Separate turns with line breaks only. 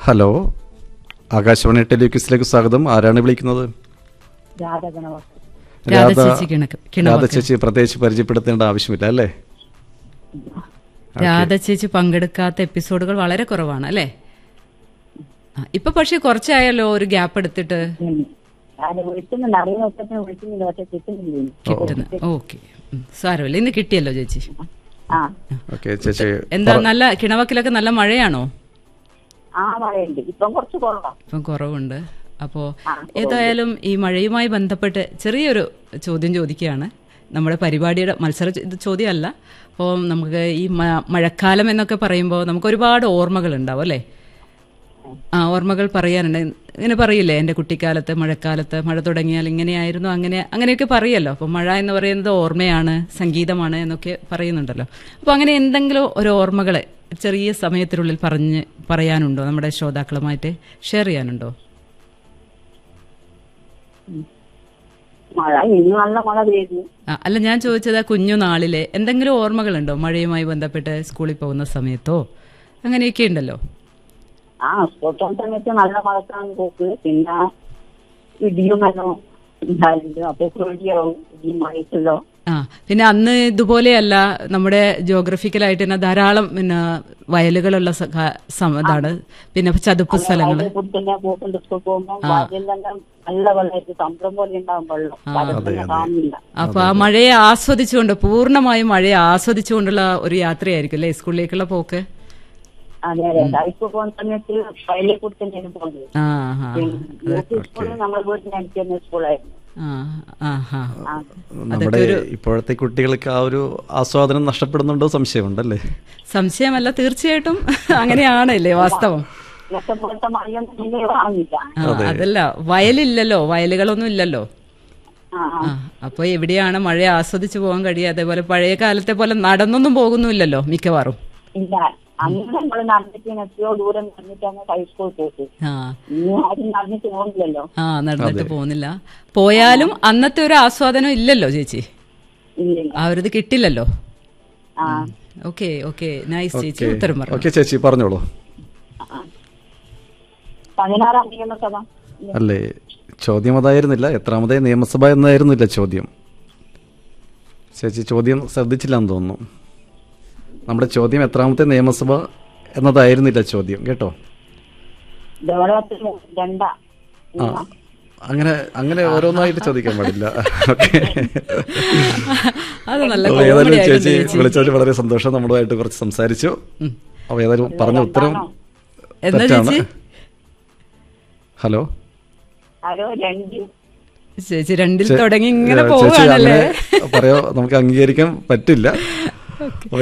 Hello Akashvani ടെലിക്വിസിലേക്ക് സ്വാഗതം ആരാണ് വിളിക്കുന്നത്
ജാതകണവസ്തു
രാധ ചേച്ചി കിണക്ക്
രാധ
കിണവക്ക്
ചേച്ചി പ്രത്യേകിച്ച് പരിചയപ്പെടുത്തേണ്ട ആവശ്യമില്ല അല്ലേ
രാധ ചേച്ചി പങ്കെടുക്കാത്ത എപ്പിസോഡുകൾ വളരെ കുറവാണ് അല്ലേ ആ, ഇപ്പൊ പക്ഷെ കുറച്ചായല്ലോ ഒരു ഗ്യാപ്പ് എടുത്തിട്ട്
ഞാൻ വിളിക്കുന്നുണ്ട് അറിയുന്ന ഒറ്റത്തിന് വിളിക്കുന്നില്ല പക്ഷെ കിട്ടുന്നില്ല എനിക്ക്.
കിട്ടുന്നത് ഓക്കെ സാരമില്ല ഇന്ന് കിട്ടിയല്ലോ ചേച്ചി
ആ
ഓക്കെ ചേച്ചി
എന്താ നല്ല കിണവക്കിലൊക്കെ നല്ല മഴയാണോ
ആ മഴയുണ്ട് ഇപ്പം കുറച്ച് കുറവാ
ഇപ്പം കുറവുണ്ട് അപ്പോൾ ഏതായാലും ഈ മഴയുമായി ബന്ധപ്പെട്ട് ചെറിയൊരു ചോദ്യം ചോദിക്കുകയാണ് നമ്മുടെ പരിപാടിയുടെ മത്സര ചോ- ഇത് ചോദ്യമല്ല അപ്പോൾ നമുക്ക് ഈ മ- മഴക്കാലം എന്നൊക്കെ പറയുമ്പോൾ നമുക്ക് ഒരുപാട് ഓർമ്മകൾ ഉണ്ടാവും അല്ലേ ആ ഓർമ്മകൾ പറയാനുണ്ട് ഇങ്ങനെ പറയില്ലേ എൻ്റെ കുട്ടിക്കാലത്ത് മഴക്കാലത്ത് മഴ തുടങ്ങിയാൽ ഇങ്ങനെയായിരുന്നു അങ്ങനെ അങ്ങനെയൊക്കെ പറയല്ലോ അപ്പോൾ മഴ എന്ന് പറയുന്നത് ഓർമ്മയാണ് സംഗീതമാണ് എന്നൊക്കെ പറയുന്നുണ്ടല്ലോ അപ്പോൾ അങ്ങനെ എന്തെങ്കിലും ഒരു ഓർമ്മകൾ ചെറിയ സമയത്തിനുള്ളിൽ പറഞ്ഞ് പറയാനുണ്ടോ നമ്മുടെ ശ്രോതാക്കളുമായിട്ട് ഷെയർ ചെയ്യാനുണ്ടോ
മഴ ഇന്ന് നല്ല മഴ പെയ്യുന്നു
ആ, അല്ല ഞാൻ ചോദിച്ചത് ആ കുഞ്ഞു നാളിലെ എന്തെങ്കിലും ഓർമ്മകളുണ്ടോ മഴയുമായി ബന്ധപ്പെട്ട് സ്കൂളിൽ പോകുന്ന സമയത്തോ അങ്ങനെയൊക്കെ ഉണ്ടല്ലോ
ആ സ്കൂൾ പോകുന്ന സമയത്ത് നല്ല മഴക്കാണ് പോക്ക് പിന്നെ ഇടിയും എല്ലാം ഉണ്ടായിട്ടുണ്ട് അപ്പൊ പേടിയാവും ഇടിയും മഴയത്തല്ലോ
ആ പിന്നെ അന്ന് ഇതുപോലെയല്ല നമ്മുടെ ജോഗ്രഫിക്കലായിട്ട് തന്നെ ധാരാളം പിന്നെ വയലുകളുള്ള സ- ക- സം- ഇതാണ് പിന്നെ ചതുപ്പ് സ്ഥലങ്ങള്
കുട്ടിനെ പോക്കുണ്ട് സ്കൂൾ പോകുമ്പോൾ വാതിലെല്ലാം നല്ല വെള്ളമായിട്ട് സമുദ്രം പോലെ ഉണ്ടാവും വെള്ളം പലതന്നെ കാണില്ല
അപ്പൊ ആ മഴയെ ആസ്വദിച്ചുകൊണ്ട് പൂർണ്ണമായും മഴയെ ആസ്വദിച്ചുകൊണ്ടുള്ള ഒരു യാത്രയായിരിക്കും അല്ലേ സ്കൂളിലേക്കുള്ള പോക്ക്
അതെ അതെ ഹൈസ്കൂൾ പോകുന്ന സമയത്ത് വയലിൽ കൂടി തന്നെയാണ് പോകുന്നത്
ആ ഹാ
സ്കൂളിൽ നമ്മുടെ വീട്ടിന് അടുത്ത് തന്നെ സ്കൂളായിരുന്നു
ആ ആ ഹാ
ആ
നമ്മുടെ ഇപ്പോഴത്തെ കുട്ടികൾക്ക് ആ ഒരു ആസ്വാദനം നഷ്ടപ്പെടുന്നുണ്ടോ സംശയമുണ്ടല്ലേ
സംശയമല്ല തീർച്ചയായിട്ടും അങ്ങനെയാണല്ലേ വാസ്തവം
ഇന്നത്തെ പോലത്തെ മഴയൊന്നും പിന്നെ വാങ്ങില്ല
ആ, അതല്ല വയലില്ലല്ലോ വയലുകളൊന്നും ഇല്ലല്ലോ
ആ ആ.
ആ അപ്പൊ എവിടെയാണ് മഴ ആസ്വദിച്ചു പോകാൻ കഴിയുക അതേപോലെ പഴയ കാലത്തെ പോലെ നടന്നൊന്നും പോകുന്നുമില്ലല്ലോ മിക്കവാറും
ഇല്ല അന്ന് നമ്മൾ നടന്നിട്ട് എത്രയോ ദൂരം നടന്നിട്ടാണ് ഹൈസ്കൂൾ പോയിട്ട്
ആ
ഇന്ന് ആരും നടന്നിട്ട് പോകുന്നില്ലല്ലോ
ആ നടന്നിട്ട് പോകുന്നില്ല പോയാലും അന്നത്തെ ഒരു ആസ്വാദനം ഇല്ലല്ലോ ചേച്ചി
ഇല്ല
ആ ഒരു ഇത് കിട്ടില്ലല്ലോ
ആ
ഓക്കെ ഓക്കെ നൈസ് ചേച്ചി ഉത്തരം പറഞ്ഞു
ഓക്കെ ചേച്ചി പറഞ്ഞോളൂ
പതിനാറാം നിയമസഭ
അല്ലേ ചോദ്യം അതായിരുന്നില്ല എത്രാമതേ നിയമസഭ എന്നായിരുന്നില്ല ചോദ്യം ചേച്ചി ചോദ്യം ശ്രദ്ധിച്ചില്ലെന്ന് തോന്നുന്നു നമ്മുടെ ചോദ്യം എത്രാമത്തെ നിയമസഭ എന്നതായിരുന്നില്ല ചോദ്യം കേട്ടോ
ദേവളത്തിൽ രണ്ടാ
ആ അങ്ങനെ അങ്ങനെ ഓരോന്നായിട്ട് ചോദിക്കാൻ പാടില്ല ഓക്കെ
അത് നല്ല
അപ്പോൾ
comedy
ഏതായാലും
ആയിരുന്നു
ചേച്ചി
ചേച്ചി
വിളിച്ചതിൽ വളരെ സന്തോഷം നമ്മളുമായിട്ട് കുറച്ച് സംസാരിച്ചു അപ്പോൾ ഏതായാലും പറഞ്ഞ ഉത്തരം
എന്താ
തെറ്റാണ്
ചേച്ചി
ഹലോ
ആരോ രണ്ട്
ചേച്ചി രണ്ടിൽ
ചേ-
തുടങ്ങി ഇങ്ങനെ
ചേച്ചി
പോവുകയാണല്ലേ
അങ്ങനെ പറയാ നമുക്ക് അംഗീകരിക്കാൻ പറ്റില്ല